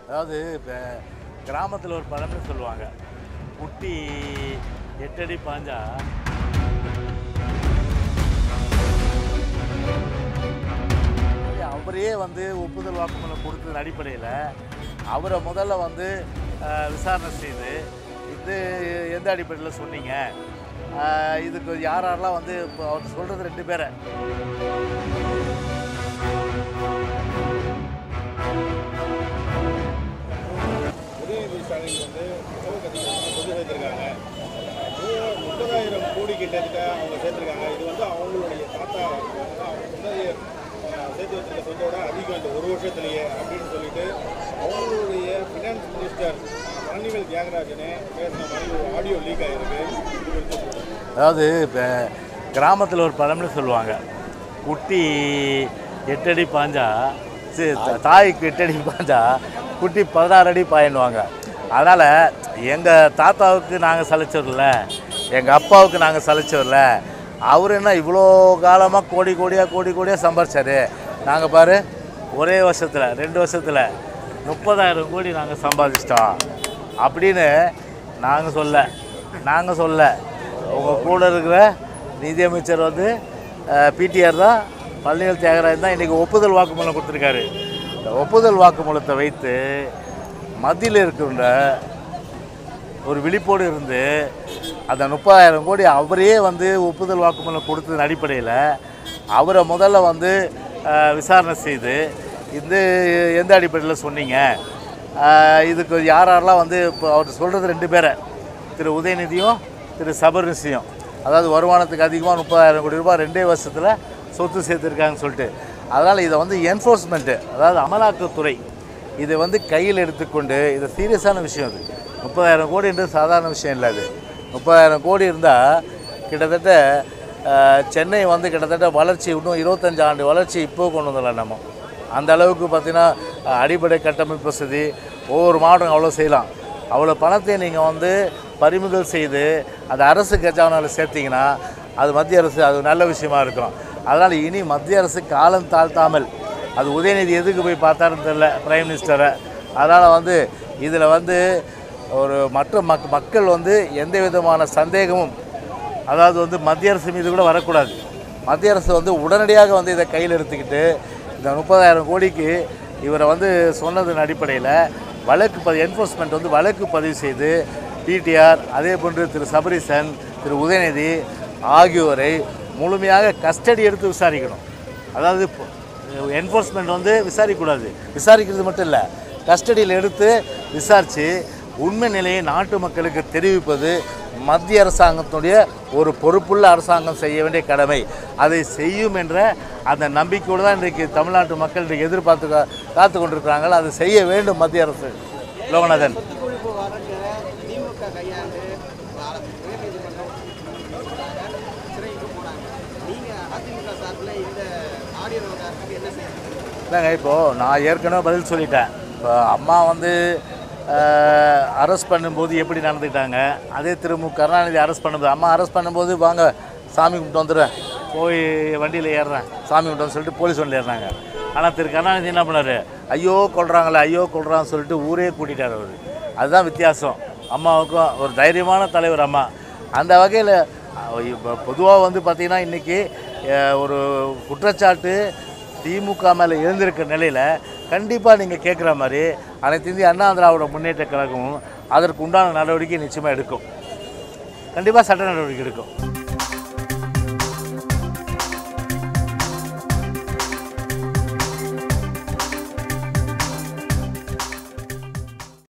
அதாவது இப்போ கிராமத்தில் ஒரு பழமொழி சொல்லுவாங்க குட்டி எட்டடி பாஞ்சா அவரே வந்து ஒப்புதல் வாக்குமூலம் கொடுத்ததன் அடிப்படையில் அவரை முதல்ல வந்து அஹ், விசாரணை செய்து இது எந்த அடிப்படையில் சொன்னீங்க அஹ், இதுக்கு யார் யாரெல்லாம் வந்து இப்போ அவர் சொல்கிறது ரெண்டு பேரை உதயநிதி ஸ்டாலின் வந்து உணவு கட்சிக்கு கொண்டு சேர்த்திருக்காங்க மூ- முப்பதாயிரம் கோடி கிட்டத்தட்ட அவங்க சேர்த்திருக்காங்க இது வந்து அவங்களுடைய தாத்தா அதாவது அவங்க முன்னாடி அஹ், சேர்த்து வச்சிருக்க சொந்தோட அதிகம் இந்த ஒரு வருஷத்துலேயே அப்படின்னு சொல்லிட்டு அவங்களுடைய ஃபினான்ஸ் மினிஸ்டர் பழனிவேல் தியாகராஜனே பேசின மாதிரி ஒரு ஆடியோ லீக் ஆகிருக்கு இது குறித்து சொல்லுங்க. அதாவது இப்போ கிராமத்தில் ஒரு பழமொழி சொல்லுவாங்க குட்டி எட்டடி பாஞ்சா சி, த- தாய்க்கு எட்டடி பாஞ்சா குட்டி பதினாறு அடி பாயின்னுவாங்க அதனால் எங்கள் தாத்தாவுக்கு நாங்கள் சலைச்சவரில்ல எங்கள் அப்பாவுக்கு நாங்கள் சலைச்சவரில்ல அவர் என்ன இவ்வளோ காலமாக கோடி கோடியாக கோடி கோடியாக சம்பாரிச்சாரு நாங்கள் பாரு ஒரே வருஷத்தில் ரெண்டு வருஷத்தில் முப்பதாயிரம் கோடி நாங்கள் சம்பாதிச்சிட்டோம் அப்படின்னு நாங்கள் சொல்ல நாங்கள் சொல்ல உங்கள் கூட இருக்கிற நிதியமைச்சர் வந்து பிடிஆர் தான் பழனிவேல் தியாகராஜன் தான் இன்றைக்கி ஒப்புதல் வாக்குமூலம் கொடுத்துருக்காரு இந்த ஒப்புதல் வாக்குமூலத்தை வைத்து மத்தியில் இருக்கின்ற ஒரு விழிப்போடு இருந்து அந்த முப்பதாயிரம் கோடி அவரே வந்து ஒப்புதல் வாக்குமூலம் கொடுத்ததன் அடிப்படையில் அவரை முதல்ல வந்து அஹ், விசாரணை செய்து இந்த எந்த அடிப்படையில் சொன்னீங்க அஹ், இதுக்கு யார் யாரெல்லாம் வந்து இப்போ அவர் சொல்கிறது ரெண்டு பேரை திரு உதயநிதியும் திரு சபர்நிசியும் அதாவது வருமானத்துக்கு அதிகமாக முப்பதாயிரம் கோடி ரூபாய் ரெண்டே வருஷத்தில் சொத்து சேர்த்துருக்காங்கன்னு சொல்லிட்டு அதனால் இதை வந்து என்ஃபோர்ஸ்மெண்ட்டு அதாவது அமலாக்கத்துறை இதை வந்து கையில் எடுத்துக்கொண்டு இது சீரியஸான விஷயம் அது முப்பதாயிரம் கோடின்றது சாதாரண விஷயம் இல்லை அது முப்பதாயிரம் கோடி இருந்தால் கிட்டத்தட்ட அஹ், சென்னை வந்து கிட்டத்தட்ட வளர்ச்சி இன்னும் இருபத்தஞ்சு ஆண்டு வளர்ச்சி இப்போ கொண்டு வந்துடலாம் நம்ம அந்த அளவுக்கு பார்த்திங்கன்னா அஹ், அடிப்படை கட்டமைப்பு வசதி ஒவ்வொரு மாவட்டம் அவ்வளோ செய்யலாம் அவ்வளோ பணத்தை நீங்கள் வந்து பறிமுதல் செய்து அது அரசு கஜானாவில் சேர்த்திங்கன்னா அது மத்திய அரசு அது நல்ல விஷயமா இருக்கும் அதனால் இனி மத்திய அரசு காலம் தாழ்த்தாமல் அது உதயநிதி எதுக்கு போய் பார்த்தாருன்னு தெரில பிரைம் மினிஸ்டரை அதனால் வந்து இதில் வந்து ஒரு மற்ற மக் மக்கள் வந்து எந்த விதமான சந்தேகமும் அதாவது வந்து மத்திய அரசு மீது கூட வரக்கூடாது மத்திய அரசு வந்து உடனடியாக வந்து இதை கையில் எடுத்துக்கிட்டு இந்த முப்பதாயிரம் கோடிக்கு இவரை வந்து சொன்னதன் அடிப்படையில் வழக்கு ப என்ஃபோர்ஸ்மெண்ட் வந்து வழக்கு பதிவு செய்து பிடிஆர் அதே போன்று திரு சபரீசன் திரு உதயநிதி ஆகியோரை முழுமையாக கஸ்டடி எடுத்து விசாரிக்கணும் அதாவது என்ஃபோர்ஸ்மெண்ட் வந்து விசாரிக்கக்கூடாது விசாரிக்கிறது மட்டும் இல்லை கஸ்டடியில் எடுத்து விசாரித்து உண்மை நிலையை நாட்டு மக்களுக்கு தெரிவிப்பது மத்திய அரசாங்கத்துடைய ஒரு பொறுப்புள்ள அரசாங்கம் செய்ய வேண்டிய கடமை அதை செய்யும் என்ற அந்த நம்பிக்கையோடு தான் இன்றைக்கு தமிழ்நாட்டு மக்கள் இன்றைக்கு எதிர்பார்த்து கா- காத்து கொண்டிருக்கிறார்கள் அதை செய்ய வேண்டும் மத்திய அரசு லோகநாதன் சொத்து குவிப்பு வழக்கு திமுக கையாண்டு ஆர- உயர்நீதிமன்றம் சிறைக்கு போனாங்க நீங்க அதிமுக சார்பில் இந்த ஆடியோ விவகாரத்துக்கு என்ன செய்யணும் இல்லைங்க இப்போது நான் ஏற்கனவே பதில் சொல்லிட்டேன் இப்போ அம்மா வந்து அரெஸ்ட் பண்ணும்போது எப்படி நடந்துக்கிட்டாங்க அதே திரு மு கருணாநிதி அரெஸ்ட் பண்ணும்போது அம்மா அரெஸ்ட் பண்ணும்போது வாங்க சாமி கும்பிட்டு வந்துடுறேன் போய் வண்டியில் ஏறுறேன் சாமி கும்பிட்டு சொல்லிட்டு போலீஸ் வண்டியில் ஏறினாங்க ஆனால் திரு கருணாநிதி என்ன பண்ணார் ஐயோ கொள்றாங்களே ஐயோ கொள்றான்னு சொல்லிட்டு ஊரே கூட்டிட்டார் அவர் அதுதான் வித்தியாசம் அம்மாவுக்கும் ஒரு தைரியமான தலைவர் அம்மா அந்த வகையில் இப்போ பொதுவாக வந்து பார்த்திங்கன்னா இன்றைக்கி ஒரு குற்றச்சாட்டு திமுக மேலே எழுந்திருக்கிற நிலையில் கண்டிப்பாக நீங்கள் கேட்குற மாதிரி அனைத்து இந்திய அண்ணா திராவிட முன்னேற்ற கழகமும் அதற்கு உண்டான நடவடிக்கை நிச்சயமாக எடுக்கும் கண்டிப்பாக சட்ட நடவடிக்கை எடுக்கும்